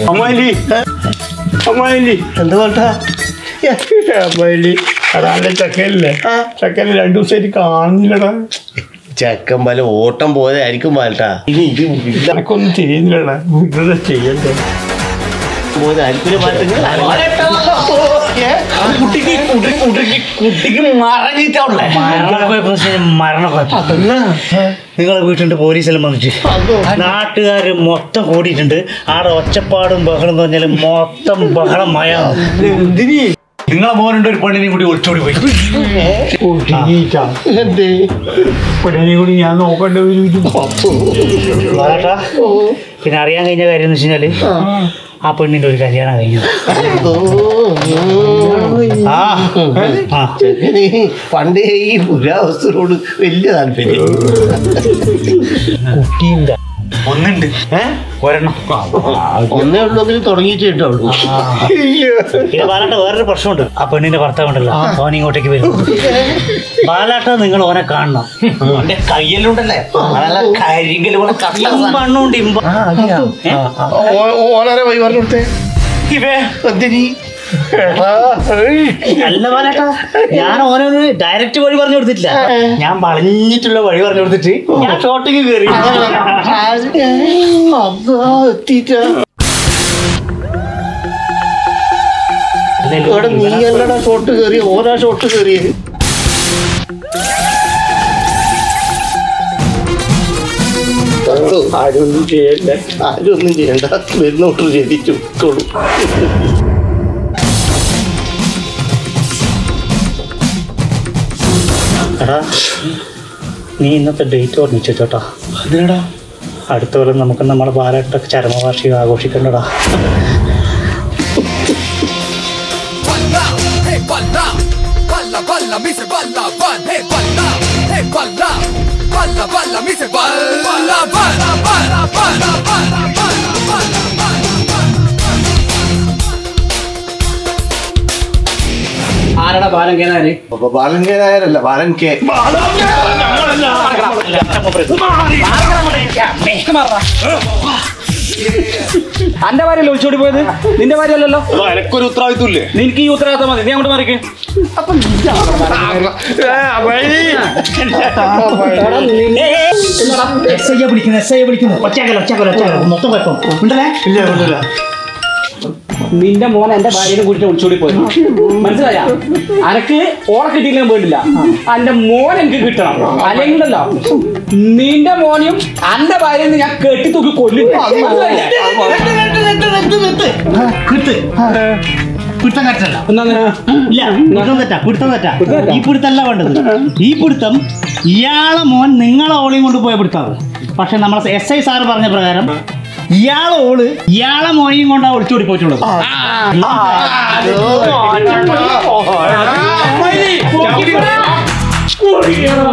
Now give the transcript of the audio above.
അമ്മായിലി അമ്മായിലി എന്ത് വേണ്ടാ അമ്മായിലി അതാണ്ട് ചക്കല്ലേ ചക്കല് രണ്ടു ദിവസമായിട്ട് കാണുന്നില്ലടാ ചെക്കൻ പല ഓട്ടം പോയതായിരിക്കും പാലട്ടാ ഇനി ഇത് എനക്കൊന്നും ചെയ്യുന്നില്ലടാ ഇതെന്താ ചെയ്യണ്ടേ പോയതായിരിക്കും പാലട്ട കുട്ടിക്ക് കുട്ടി- കുട്ടിക്ക് കുട്ടിക്ക് മറഞ്ഞിട്ടുള്ളേ മരണക്കുഴപ്പം മരണക്കുഴപ്പം നിങ്ങളെ വീട്ടിന്റെ പോലീസെല്ലാം വന്നിട്ട് നാട്ടുകാര് മൊത്തം കൂടിയിട്ടുണ്ട് ആടെ ഒച്ചപ്പാടും ബഹളം എന്ന് പറഞ്ഞാല് മൊത്തം ബഹളം മയാണ് നിങ്ങളെ മോനുണ്ട് ഒരു പെണ്ണിനെയും കൂടി ഒളിച്ചോടി പോയി എന്തേ പെണ്ണിനെ കൂടി ഞാൻ നോക്കേണ്ട ഒരു ബാലേട്ടാ, പിന്നെ അറിയാൻ കഴിഞ്ഞ കാര്യം എന്ന് വെച്ചാല് ആ പെണ്ണിന്റെ ഒരു കല്യാണം കഴിഞ്ഞു ആ ആ ചെക്കന് പണ്ടേ ഈ പുരാവസ്ഥയോട് വലിയ താല്പര്യം കുട്ടിയുണ്ട് ഒന്നുണ്ട് ഒരെണ്ണം ഒന്നേ ഉള്ളെങ്കിൽ തുടങ്ങിയിട്ടേ ഉണ്ടാവുള്ളൂ പിന്നെ ബാലാട്ട വേറൊരു പ്രശ്നമുണ്ട് ആ പെണ്ണിന്റെ ഭർത്താവ് ഉണ്ടല്ലോ ഓൻ ഇങ്ങോട്ടേക്ക് വരും ബാലാട്ട നിങ്ങൾ ഓനെ കാണണം അവന്റെ കയ്യിലുണ്ടല്ലേ നല്ല കരിങ്കല് പോലെ കട്ട മണ്ണുണ്ട് ഇമ്പ ഓനരെ വഴി പറഞ്ഞു കൊടുത്തേ ഇവേ എന്തിനീ അല്ല ബാലേട്ടാ ഞാൻ ഓനൊരു ഡയറക്റ്റ് വഴി പറഞ്ഞു കൊടുത്തിട്ടില്ല ഞാൻ വളഞ്ഞിട്ടുള്ള വഴി പറഞ്ഞു കൊടുത്തിട്ട് ഞാൻ ഷോട്ടിങ് കയറി എത്തിട്ടാ ഇവിടെ നീ അല്ലടാ ഷോട്ട് കയറി ഓരാ ഷോട്ട് കയറിയത് ആരൊന്നും ചെയ്യണ്ട ആരും ഒന്നും ചെയ്യണ്ട വരുന്നോട്ട് ചെയ്തിട്ട് വിട്ടോളൂ എടാ നീ ഇന്നത്തെ ഡേറ്റ് ഓർമ്മിച്ചു ചോട്ടാ അതിനടാ അടുത്ത കൊല്ലം നമുക്ക് നമ്മുടെ ബാലാട്ടൊക്കെ ചരമവാർഷികം ആഘോഷിക്കണ്ടടാ Balla, hey balla, balla balla mi se balla ban, hey balla, hey balla, balla balla mi se balla balla balla balla balla balla balla balla ആരടാ ബാലം കേനാര് അപ്പൊ ബാലൻ കെ നായരല്ല ബാലൻ കെ അന്റെ ഭാര്യ ഒളിച്ചോടി പോയത് നിന്റെ ഭാര്യ അല്ലല്ലോ എനക്കൊരു ഉത്തരവാദിത്വമില്ലേ നിനക്ക് ഈ ഉത്തരവാദിത്തം മതി നീ അങ്ങോട്ട് മറിക്ക് എസ് ഐ വിളിക്കുന്നു എസ് ഐ വിളിക്കുന്നു ഒച്ചാക്കല ഒച്ചാക്കല ഒച്ചാക്കല മൊത്തം കുഴപ്പം ഉണ്ടല്ലേ നിന്റെ മോൻ എന്റെ ഭാര്യനെ കൂട്ടിട്ട് ഒളിച്ചോടി പോയി മനസ്സിലായ അനക്ക് ഓളെ കിട്ടിയില്ലെങ്കിൽ വേണ്ടില്ല എന്റെ മോൻ എനിക്ക് കിട്ടണം അല്ലെങ്കിൽ ഉണ്ടല്ലോ നിന്റെ മോനെയും എന്റെ ഭാര്യനെ ഞാൻ കെട്ടി തൂക്കി കൊല്ലും മനസ്സിലായില്ലേ? കിട്ട് പിടുത്തം കറക്റ്റല്ല എന്നാന്ന്? ഇല്ല പിടുത്തം തെറ്റാ പിടുത്തം തെറ്റാ തെറ്റാ? ഈ പിടുത്തല്ല വേണ്ടത് ഈ പിടുത്തം ഇയാളെ മോൻ നിങ്ങളെ ഓളെയും കൊണ്ട് പോയ പിടുത്താണ് പക്ഷെ നമ്മളെ എസ് ഐ സാറ് പറഞ്ഞ പ്രകാരം ഇയാളെ ഓള് ഇയാളെ മോനെയും കൊണ്ടാ ഒളിച്ചോടി പോയിട്ടുള്ളത് അമ്മായി,